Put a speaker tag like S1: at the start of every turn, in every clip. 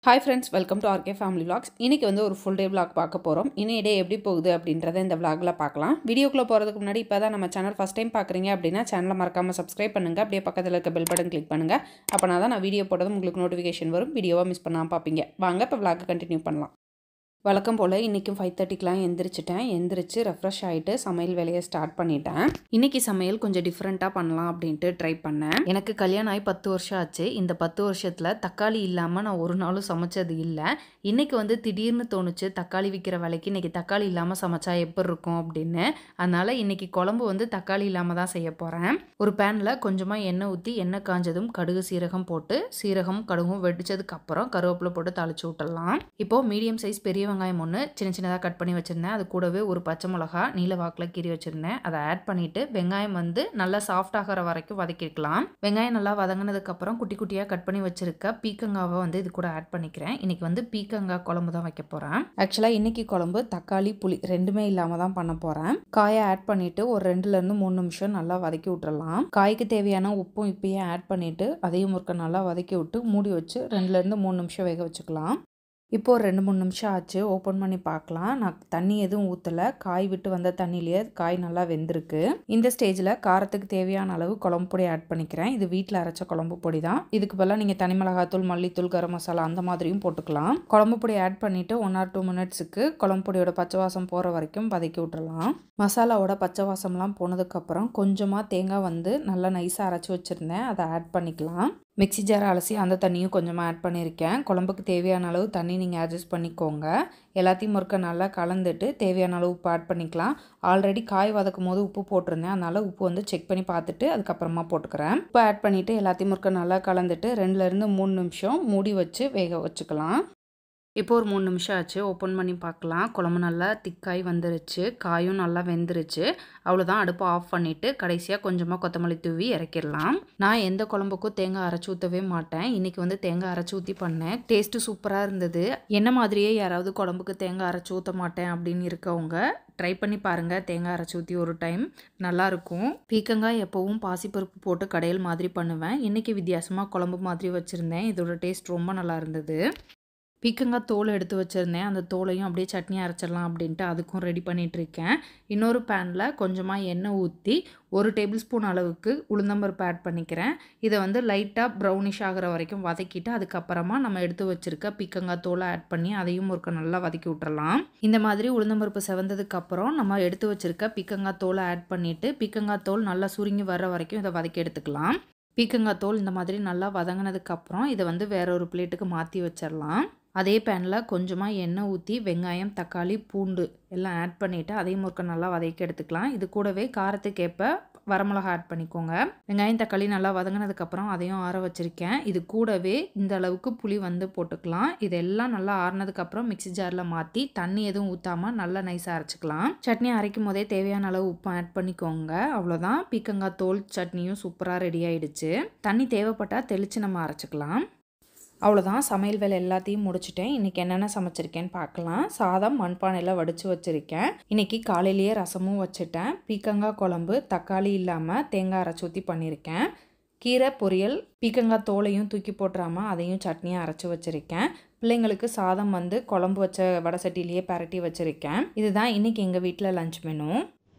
S1: Hi friends welcome to RK family vlogs இன்றைக்கி வந்து ஒரு ஃபுல் டே vlog பார்க்க போகிறோம் இனி டே எப்படி போகுது அப்படின்றத இந்த vlogல பார்க்கலாம் வீடியோக்குள்ளே போகிறதுக்கு முன்னாடி இப்போ தான் நம்ம சேனல் ஃபஸ்ட் டைம் பார்க்குறீங்க அப்படின்னா சேனலை மறக்காமல் சப்ஸ்கிரைப் பண்ணுங்கள் அப்படியே பக்கத்தில் இருக்க பெல் பட்டன் கிளிக் பண்ணுங்கள் அப்போனா தான் நான் வீடியோ போட்டதும் உங்களுக்கு நோட்டிஃபிகேஷன் வரும் வீடியோவாக மிஸ் பண்ணாமல் பார்ப்பீங்க வாங்க இப்போ vlog கண்டினியூ பண்ணலாம் வழக்கம் போல் இன்றைக்கும் ஃபைவ் தேர்ட்டிக்கெலாம் எந்திரிச்சிட்டேன் எந்திரிச்சு ரெஃப்ரெஷ் ஆகிட்டு சமையல் வேலையை ஸ்டார்ட் பண்ணிட்டேன் இன்றைக்கி சமையல் கொஞ்சம் டிஃப்ரெண்ட்டாக பண்ணலாம் அப்படின்ட்டு ட்ரை பண்ணேன் எனக்கு கல்யாணம் ஆகி பத்து வருஷம் ஆச்சு இந்த பத்து வருஷத்தில் தக்காளி இல்லாமல் நான் ஒரு நாளும் சமைச்சது இல்லை இன்றைக்கி வந்து திடீர்னு தோணுச்சு தக்காளி விற்கிற வேலைக்கு இன்றைக்கி தக்காளி இல்லாமல் சமைச்சா எப்படி இருக்கும் அப்படின்னு அதனால் இன்றைக்கி குழம்பு வந்து தக்காளி இல்லாமல் தான் செய்ய போகிறேன் ஒரு பேனில் கொஞ்சமாக எண்ணெய் ஊற்றி எண்ணெய் காஞ்சதும் கடுகு சீரகம் போட்டு சீரகம் கடுகும் வெடிச்சதுக்கு அப்புறம் கருவேப்பிலை போட்டு தாளிச்சு விட்டுடலாம் இப்போது மீடியம் சைஸ் பெரிய வெங்காயம் ஒன்று சின்ன சின்னதாக கட் பண்ணி வச்சுருந்தேன் அது கூடவே ஒரு பச்சை மிளகா நீல வாக்கில் கீறி வச்சுருந்தேன் அதை ஆட் பண்ணிவிட்டு வெங்காயம் வந்து நல்லா சாஃப்ட் ஆகிற வரைக்கும் வதக்கிக்கலாம் வெங்காயம் நல்லா வதங்கினதுக்கப்புறம் குட்டி குட்டியாக கட் பண்ணி வச்சுருக்க பீக்கங்காவை வந்து இது கூட ஆட் பண்ணிக்கிறேன் இன்றைக்கி வந்து பீக்கங்காய் குழம்பு தான் வைக்க போகிறேன் ஆக்சுவலாக இன்றைக்கி குழம்பு தக்காளி புளி ரெண்டுமே இல்லாமல் தான் பண்ண போகிறேன் காயை ஆட் பண்ணிவிட்டு ஒரு ரெண்டுலேருந்து மூணு நிமிஷம் நல்லா வதக்கி விட்டுறலாம் காய்க்கு தேவையான உப்பும் இப்பயே ஆட் பண்ணிவிட்டு அதையும் ஒருக்க நல்லா வதக்கி விட்டு மூடி வச்சு ரெண்டுலேருந்து மூணு நிமிஷம் வேக வச்சுக்கலாம் இப்போ ஒரு ரெண்டு மூணு நிமிஷம் ஆச்சு ஓப்பன் பண்ணி பார்க்கலாம் நான் தண்ணி எதுவும் ஊற்றலை காய் விட்டு வந்த தண்ணியிலேயே காய் நல்லா வெந்திருக்கு இந்த ஸ்டேஜில் காரத்துக்கு தேவையான அளவு குழம்பு பொடி ஆட் பண்ணிக்கிறேன் இது வீட்டில் அரைச்ச குழம்பு பொடி தான் இதுக்கு பதிலாக நீங்கள் தனி மிளகாத்தூள் மல்லித்தூள் கரம் மசாலா அந்த மாதிரியும் போட்டுக்கலாம் குழம்பு பொடி ஆட் பண்ணிவிட்டு ஒன் ஆர் டூ மினிட்ஸுக்கு குழம்பு பொடியோட பச்சை வாசம் போகிற வரைக்கும் வதக்கி விட்டுறலாம் மசாலாவோட பச்சை வாசம்லாம் போனதுக்கப்புறம் கொஞ்சமாக தேங்காய் வந்து நல்லா நைஸாக அரைச்சி வச்சுருந்தேன் அதை ஆட் பண்ணிக்கலாம் மிக்ஸி ஜார் அலசி அந்த தண்ணியும் கொஞ்சமாக ஆட் பண்ணியிருக்கேன் குழம்புக்கு தேவையான அளவு தண்ணி நீங்கள் அட்ஜஸ்ட் பண்ணிக்கோங்க எல்லாத்தையும் ஒருக்க நல்லா கலந்துட்டு தேவையான அளவு உப்பு ஆட் பண்ணிக்கலாம் ஆல்ரெடி காய் வதக்கும் போது உப்பு போட்டிருந்தேன் அதனால் உப்பு வந்து செக் பண்ணி பார்த்துட்டு அதுக்கப்புறமா போட்டுக்கிறேன் உப்பு ஆட் பண்ணிவிட்டு எல்லாத்தையும் ஒருக்க நல்லா கலந்துட்டு ரெண்டுலேருந்து மூணு நிமிஷம் மூடி வச்சு வேக வச்சுக்கலாம் இப்போ ஒரு மூணு நிமிஷம் ஆச்சு ஓப்பன் பண்ணி பார்க்கலாம் குழம்பு நல்லா திக்காய் வந்துருச்சு காயும் நல்லா வெந்துருச்சு அவ்வளோதான் அடுப்பை ஆஃப் பண்ணிவிட்டு கடைசியாக கொஞ்சமாக கொத்தமல்லி தூவி இறக்கிடலாம் நான் எந்த குழம்புக்கும் தேங்காய் அரைச்சி ஊற்றவே மாட்டேன் இன்றைக்கி வந்து தேங்காய் அரைச்சி ஊற்றி பண்ணேன் டேஸ்ட்டு சூப்பராக இருந்தது என்ன மாதிரியே யாராவது குழம்புக்கு தேங்காய் அரைச்சி ஊற்ற மாட்டேன் அப்படின்னு இருக்கவங்க ட்ரை பண்ணி பாருங்கள் தேங்காய் அரைச்சி ஊற்றி ஒரு டைம் நல்லாயிருக்கும் பீக்கங்காய் எப்போவும் பாசிப்பருப்பு போட்டு கடையில் மாதிரி பண்ணுவேன் இன்றைக்கி வித்தியாசமாக குழம்பு மாதிரி வச்சுருந்தேன் இதோட டேஸ்ட் ரொம்ப நல்லா இருந்தது பீக்கங்காய் தோல் எடுத்து வச்சுருந்தேன் அந்த தோலையும் அப்படியே சட்னி அரைச்சிடலாம் அப்படின்ட்டு அதுக்கும் ரெடி பண்ணிகிட்ருக்கேன் இன்னொரு பேனில் கொஞ்சமாக எண்ணெய் ஊற்றி ஒரு டேபிள் ஸ்பூன் அளவுக்கு உளுந்தம்பருப்பு ஆட் பண்ணிக்கிறேன் இதை வந்து லைட்டாக ப்ரௌனிஷ் ஆகிற வரைக்கும் வதக்கிட்டு அதுக்கப்புறமா நம்ம எடுத்து வச்சுருக்க பீக்கங்காய் தோலை ஆட் பண்ணி அதையும் ஒரு நல்லா வதக்கி விட்டுறலாம் இந்த மாதிரி உளுந்தம்பருப்பு செவந்ததுக்கப்புறம் நம்ம எடுத்து வச்சுருக்க பீக்கங்காய் தோலை ஆட் பண்ணிவிட்டு பீக்கங்காய் தோல் நல்லா சுருங்கி வர்ற வரைக்கும் இதை வதக்கி எடுத்துக்கலாம் பீக்கங்காய் தோல் இந்த மாதிரி நல்லா வதங்கினதுக்கப்புறம் இதை வந்து வேற ஒரு பிளேட்டுக்கு மாற்றி வச்சிடலாம் அதே பேனில் கொஞ்சமாக எண்ணெய் ஊற்றி வெங்காயம் தக்காளி பூண்டு எல்லாம் ஆட் பண்ணிவிட்டு அதையும் முறுக்க நல்லா வதக்கி எடுத்துக்கலாம் இது கூடவே காரத்துக்கேற்ப வரமிளகா ஆட் பண்ணிக்கோங்க வெங்காயம் தக்காளி நல்லா வதங்கினதுக்கப்புறம் அதையும் ஆற வச்சுருக்கேன் இது கூடவே இந்த அளவுக்கு புளி வந்து போட்டுக்கலாம் இதெல்லாம் நல்லா ஆறினதுக்கப்புறம் மிக்சி ஜாரில் மாற்றி தண்ணி எதுவும் ஊற்றாமல் நல்லா நைஸாக அரைச்சிக்கலாம் சட்னி அரைக்கும் போதே தேவையான அளவு உப்பு ஆட் பண்ணிக்கோங்க அவ்வளோதான் பீக்கங்காய் தோல் சட்னியும் சூப்பராக ரெடி ஆயிடுச்சு தண்ணி தேவைப்பட்டால் தெளித்து நம்ம அரைச்சிக்கலாம் அவ்வளோதான் சமையல் வேலை எல்லாத்தையும் முடிச்சிட்டேன் இன்றைக்கி என்னென்ன சமைச்சிருக்கேன்னு பார்க்கலாம் சாதம் மண்பானையில் வடித்து வச்சுருக்கேன் இன்றைக்கி காலையிலேயே ரசமும் வச்சுட்டேன் பீக்கங்காய் குழம்பு தக்காளி இல்லாமல் தேங்காய் அரைச்சி ஊற்றி பண்ணியிருக்கேன் கீரை பொரியல் பீக்கங்காய் தோலையும் தூக்கி போட்டுறாமல் அதையும் சட்னியாக அரைச்சி வச்சுருக்கேன் பிள்ளைங்களுக்கு சாதம் வந்து குழம்பு வச்ச வடை சட்டிலேயே பரட்டி வச்சுருக்கேன் இதுதான் இன்றைக்கி எங்கள் வீட்டில் லஞ்ச் மெனு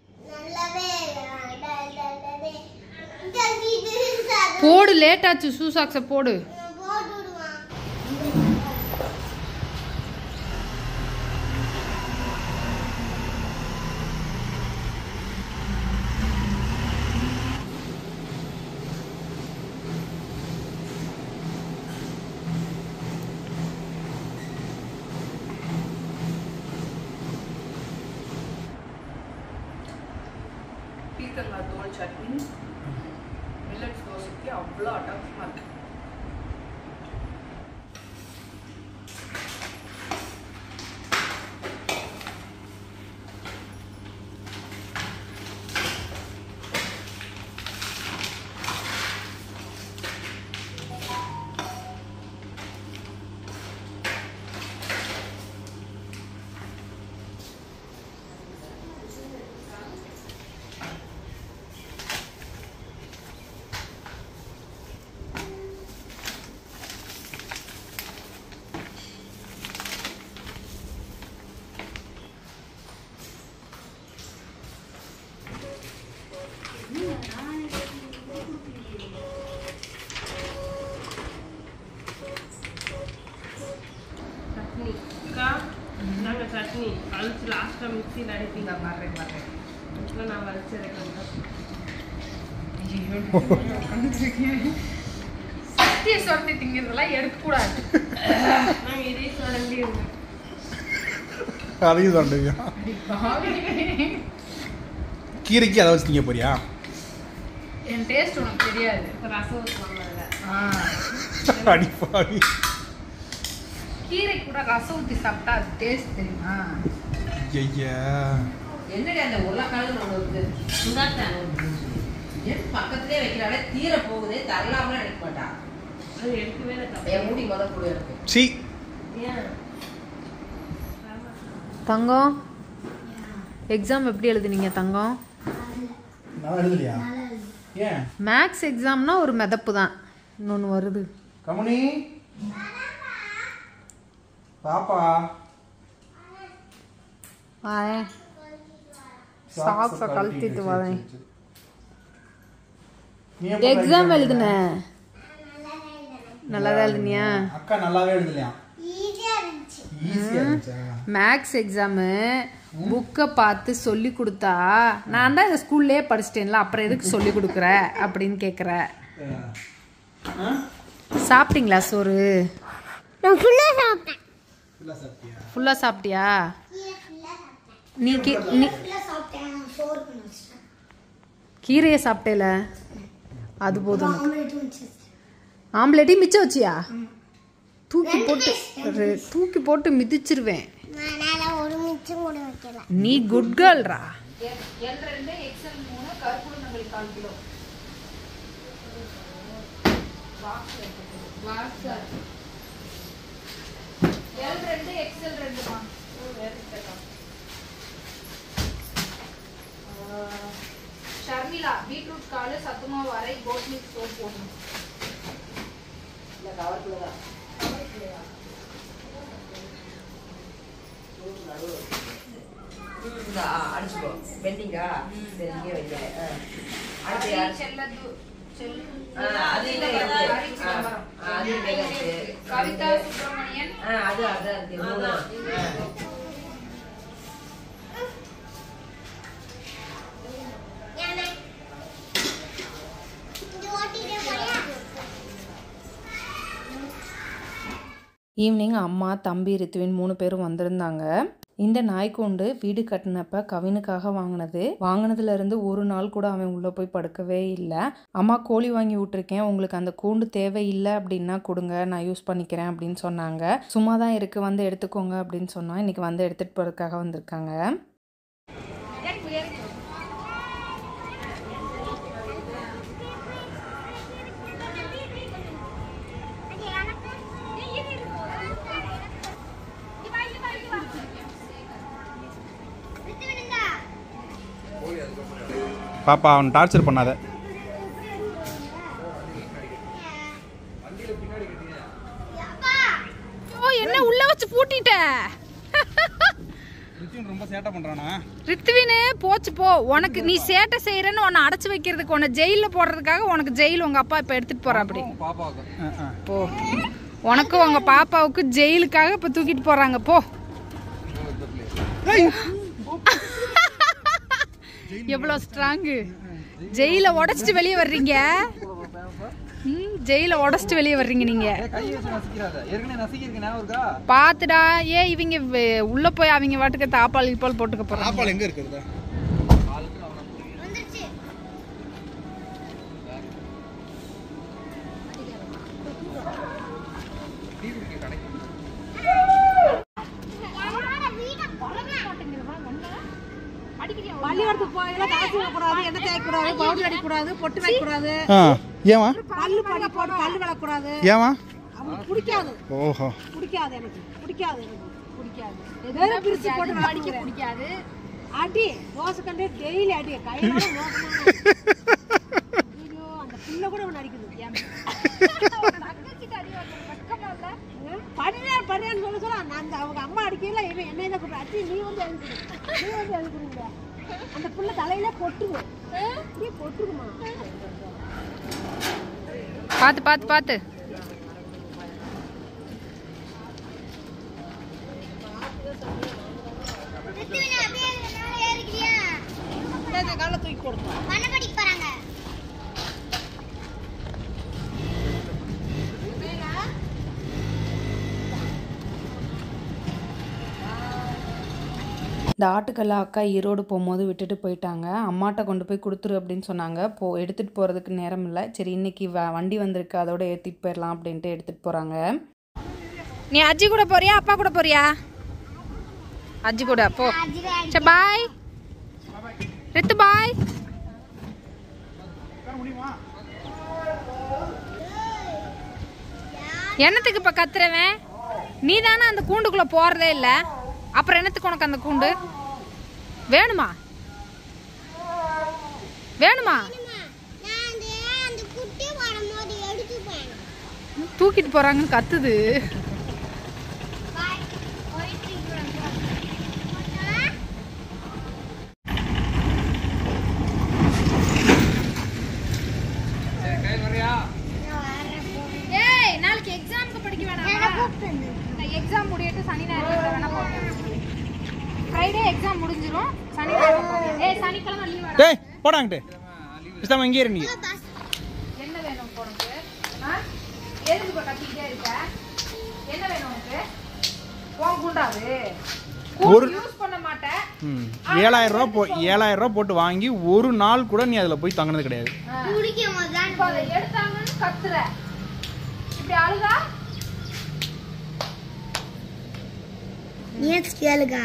S1: போடு லேட் ஆச்சு ஷூ சாக்ஸை போடு பீக்கங்காய் தோல் சட்னி மில்லட்ஸ் தோசைக்கு அவ்வளோ அட்டகாசமாக இருக்கு
S2: சட்னி அக்கா நாங்க சட்னி அழிச்சு லாஸ்ட்டாக மிக்சியில் அடிப்பீங்க
S3: வர்றேன் வர்றேன்
S2: வீட்டில் நான் வலிச்சிருக்கேன்
S3: சத்திய சொத்தி திங்கிறதெல்லாம் எடுக்கக்கூடாது
S2: நாங்கள் இதே சுரண்டி இருந்தோம்
S4: அதையும் சொல்றீங்க கீரைக்கு அதை வச்சு திங்க போறியா
S3: என் டேஸ்ட் உனக்கு தெரியாது
S2: இப்போ ரசம் ஊற்றுவாங்க அதில்
S3: ஆ.
S4: அடிப்பாடி
S3: கீரை கூட ரசம் ஊற்றி சாப்பிட்டா அது டேஸ்ட் தெரியுமா
S4: ஐயா
S5: என்னடி அந்த உருளைக்கிழங்கு ஒன்று இருக்குது என் பக்கத்துலேயே வைக்கிறாளே தீர போகுதே தரலாமலாம் நினைக்க மாட்டான்
S2: அது எடுக்கவே இல்லை
S5: என் மூடி முதல் கூட இருக்கு
S4: சி
S2: ஏன்
S1: தங்கம் எக்ஸாம் எப்படி எழுதுனீங்க தங்கம்
S4: நான் எழுதலையா ஏன்
S1: மேக்ஸ் எக்ஸாம்னா ஒரு மிதப்பு தான் இன்னொன்று வருது
S4: கமனி பாப்பா
S1: வாயேன் சாக்ஸை கழட்டிட்டு வரேன்
S4: நீ எப்ப
S1: எக்ஸாம் எழுதுன நல்லா தான் எழுதுனியா
S4: அக்கா நல்லாவே எழுதலையா ஈஸியா இருந்துச்சா
S1: மேக்ஸ் எக்ஸாமு புக்கை பார்த்து சொல்லி கொடுத்தா நான் தான் இந்த ஸ்கூல்லே படிச்சிட்டேன்ல அப்புறம் எதுக்கு சொல்லி கொடுக்குற அப்படின்னு கேட்குற
S4: ஆ?
S1: சாப்பிட்டீங்களா சோறு
S4: ஃபுல்லா சாப்பிட்டியா
S1: ஃபுல்லாக சாப்பிட்டியா நீ கீ- நீ கீரையை சாப்பிட்டேல அது போதும் ஆம்லேட்டையும் மிச்சம் வச்சியா தூக்கி போட்டு ரெ- தூக்கி போட்டு மிதிச்சிருவேன்
S6: ஒரு மிச்சம் கூட வைக்கல
S1: நீ குட் கேர்ள்ரா
S3: எல் ரெண்டு எக்ஸல் மூணு கருப்புளுந்தங்களி கால் கிலோ எல் ரெண்டு எக்ஸல் ரெண்டுமா ஷர்மிளா பீட்ரூட் காலு சத்துமாவு அரை கோட் மில்க் சோப் போடணும்
S5: இல்லை கவர்க்குள்ள தான் இந்த அடிச்சுக்கோ பெண்டிங்கா சரி இங்கே வைக்க ஆ. அடுத்து யார்
S3: செல்லது செல்
S5: ஆ, அது இல்லை இருக்கு. ஆ, ஆ, அது இங்கே இருக்கு.
S3: கவிதா சுப்பிரமணியன்
S5: ஆ, அது அதான் இருக்கு மூணு ஆ.
S6: இது ஓட்டிட்டே போறியா
S1: ஈவினிங் அம்மா தம்பி ரித்துவின் மூணு பேரும் வந்திருந்தாங்க இந்த நாய்க்கூண்டு வீடு கட்டினப்ப கவினுக்காக வாங்கினது வாங்கினதுல இருந்து ஒரு நாள் கூட அவன் உள்ள போய் படுக்கவே இல்லை அம்மா கோழி வாங்கி விட்டுருக்கேன் உங்களுக்கு அந்த கூண்டு தேவையில்லை அப்படின்னா கொடுங்க நான் யூஸ் பண்ணிக்கிறேன் அப்படின்னு சொன்னாங்க சும்மா தான் இருக்கு வந்து எடுத்துக்கோங்க அப்படின்னு சொன்னா இன்னைக்கு வந்து எடுத்துட்டு போறதுக்காக வந்திருக்காங்க
S4: பாப்பா அவன் டார்ச்சர் பண்ணாத
S1: ஓ என்ன உள்ள வச்சு பூட்டிட்ட
S4: ரித்தின் ரொம்ப சேட்டை பண்றானா
S1: ரித்துவினு போச்சு போ உனக்கு நீ சேட்டை செய்யறன்னு உன்னை அடைச்சு வைக்கிறதுக்கு உன்னை ஜெயில போடுறதுக்காக உனக்கு ஜெயில் உங்க அப்பா இப்ப எடுத்துட்டு போறா அப்படி
S4: ஆ, ஆ.
S1: போ உனக்கு உங்க பாப்பாவுக்கு ஜெயிலுக்காக இப்ப தூக்கிட்டு போறாங்க போ எவ்வளவு ஸ்ட்ராங்கு ஜெயில உடைச்சிட்டு வெளியே வர்றீங்க ம், ஜெயில உடைச்சிட்டு வெளியே வர்றீங்க நீங்க பாத்துடா ஏ இவங்க வெ- உள்ள போய் அவங்க வாட்டுக்கு தாப்பால் கீப்பால் போட்டுக்க போறாங்க
S4: சாப்பாடு எங்க இருக்குதா
S7: பள்ளிக்கூடத்துக்கு போகல காசு வைக்கக்கூடாது எண்ணெய் தேய்க்கக்கூடாது பவுடர் அடிக்கக்கூடாது பொட்டு வைக்கக்கூடாது
S4: ஆ ஏமா
S7: பல்லு பண்ணி போட்டு பல்லு விளக்கக்கூடாது
S4: ஏமா
S7: அவங்களுக்கு பிடிக்காது
S4: ஓஹோ
S7: பிடிக்காது எனக்கு பிடிக்காது எனக்கு பிடிக்காது ஏதோ பிரிச்சு போட்டு அடிக்க பிடிக்காது அடி தோசை கண்டு டெய்லி அடி கையில மோசமான ஐயோ அந்த புள்ள கூட ஒன்று அடிக்குது பண்ணியார் பண்ணியான்னு சொல்ல சொல்ல நான் அந்த அவங்க அம்மா அடிக்கல இவன் என்ன இதை கூப்பிட்டு அடி நீ வந்து எழுதுறீங்க நீ வந்து எழுதுறீங்க அந்த புள்ள தலையில பொட்டுது நீ பொட்டுக்குமா
S1: பாத்து பாத்து பாத்து
S7: மேலே தூக்கி கொடுத்தோம்
S6: மண்ணபடி போறாங்க
S1: இந்த ஆட்டுக்கல்ல அக்கா ஈரோடு போகும்போது விட்டுட்டு போயிட்டாங்க அம்மாட்ட கொண்டு போய் கொடுத்துரு அப்படின்னு சொன்னாங்க போ எடுத்துகிட்டு போகிறதுக்கு நேரம் இல்லை சரி இன்னைக்கு வ வண்டி வந்திருக்கு அதோட ஏற்றிட்டு போயிடலாம் அப்படின்ட்டு எடுத்துகிட்டு போகிறாங்க நீ அஜி கூட போறியா அப்பா கூட போறியா அஜி கூட போ சரி பாய் ரித்து பாய் என்னத்துக்கு இப்போ கத்துறவன் நீ தானே அந்த கூண்டுக்குள்ளே போகிறதே இல்லை அப்புறம் என்னத்துக்கு உனக்கு அந்த கூண்டு வேணுமா வேணுமா
S6: நான் அந்த அந்த குட்டி வரும்போது எடுத்துப்பேன்
S1: தூக்கிட்டு போகிறாங்கன்னு கத்துது
S6: பாய் போயிட்டு இருக்கிறேன்
S1: ஏய் நாளைக்கு எக்ஸாமுக்கு படிக்க வேணாம் எக்ஸாம் முடியட்டு சனி ஞாயிறு வேணா போகிறேன் ஃப்ரைடே எக்ஸாம் முடிஞ்சிரும் சனி ஞாயிறு போறேன். ஏய் சனிக்கிழமை லீவ்
S4: டேய் போடாங்கிட்டு இஷ்டம் இங்கே இரு நீ
S1: என்ன வேணும் இப்போ உனக்கு ஆ எதுக்கு இப்போ கத்திக்கிட்டே இருக்க என்ன வேணும் உனக்கு உன் குண்டாது
S4: ஒரு-
S1: யூஸ் பண்ண மாட்டேன்
S4: ம் ஏழாயிரம் ரூபா போ ஏழாயிரம் ரூபா போட்டு வாங்கி ஒரு நாள் கூட நீ அதில் போய் தங்கினது கிடையாது
S6: குடிக்கும் போது தான்
S1: இப்போ அதை எடுத்தாங்கன்னு கத்துற இப்படி அழுதா
S6: நீ கேளுக்கா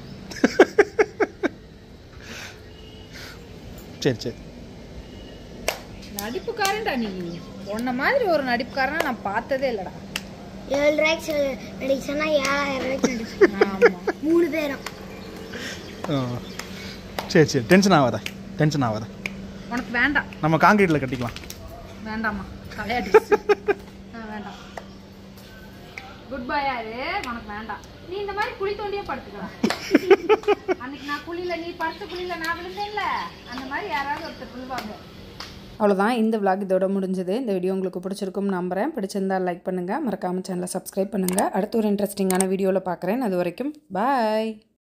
S4: சரி சரி
S1: நடிப்புக்காரன்டா நீ உன்ன மாதிரி ஒரு நடிப்புக்காரனை நான் பார்த்ததே இல்லடா
S6: ஏழு ரூபாய்க்கு நடிக்க சொன்னா ஏழாயிரம் ரூபாய்க்கு நடிச்சு மூணு பேரும்
S4: ஆ. சரி சரி டென்ஷன் ஆகாத டென்ஷன் ஆகாத
S1: உனக்கு வேண்டாம்
S4: நம்ம காங்கிரீட்டில் கட்டிக்கலாம்
S1: வேண்டாம்மா தலையாடி வேண்டாம் குட் பை யாரு உனக்கு வேண்டாம் நீ இந்த மாதிரி குழி தோண்டியே படுத்துக்கலாம் அன்னைக்கு நான் குழியில நீ படுத்த குழியில நான் விழுந்தேன்ல அந்த மாதிரி யாராவது ஒருத்தர் விழுவாங்க அவ்வளோதான் இந்த vlog இதோட முடிஞ்சது இந்த வீடியோ உங்களுக்கு பிடிச்சிருக்கும் நம்புறேன் பிடிச்சிருந்தா லைக் பண்ணுங்கள் மறக்காமல் சேனலை சப்ஸ்கிரைப் பண்ணுங்கள் அடுத்த ஒரு இன்ட்ரெஸ்டிங்கான வீடியோவில் பார்க்குறேன் அது வரைக்கும் பாய்